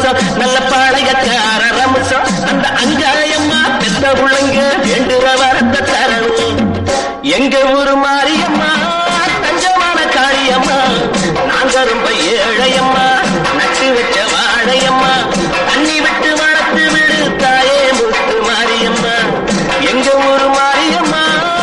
மாசம் நல்ல பாளையக்கார ரமுசம் அந்த அங்காயம்மா பெத்த உள்ளங்க வேண்டுற வரத்த தரணும் எங்க ஊரு மாரியம்மா தஞ்சமான காளியம்மா நாங்க ரொம்ப ஏழையம்மா நட்டு வச்ச வாழையம்மா தண்ணி விட்டு வளர்த்து விடு தாயே முத்து மாரியம்மா எங்க ஊரு மாரியம்மா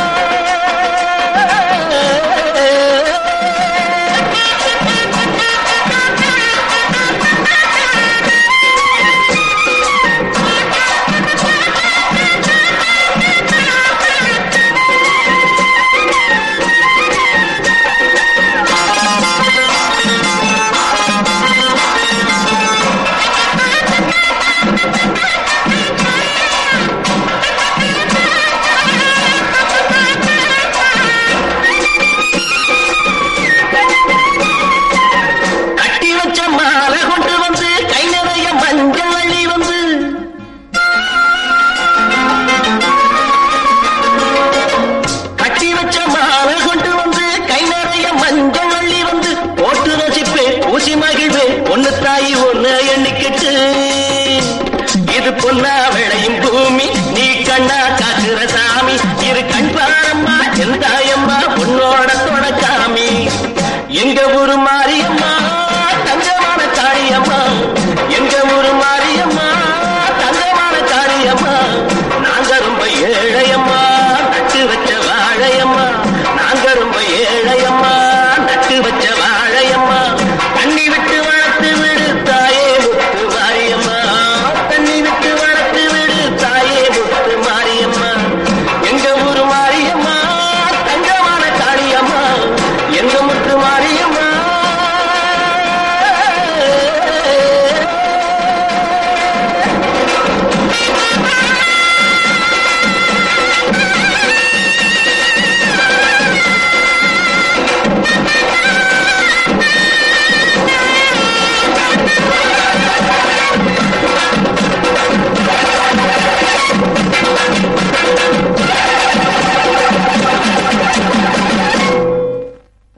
கட்டி வச்ச மாலை கொண்டு வந்து கை நிறைய மஞ்சள் அள்ளி வந்து கட்டி வச்ச மாலை கொண்டு வந்து கை நிறைய மஞ்சள் அள்ளி வந்து போட்டு ரசிப்பேன் ஊசி மகிழ்வேன் ஒன்னு தாய்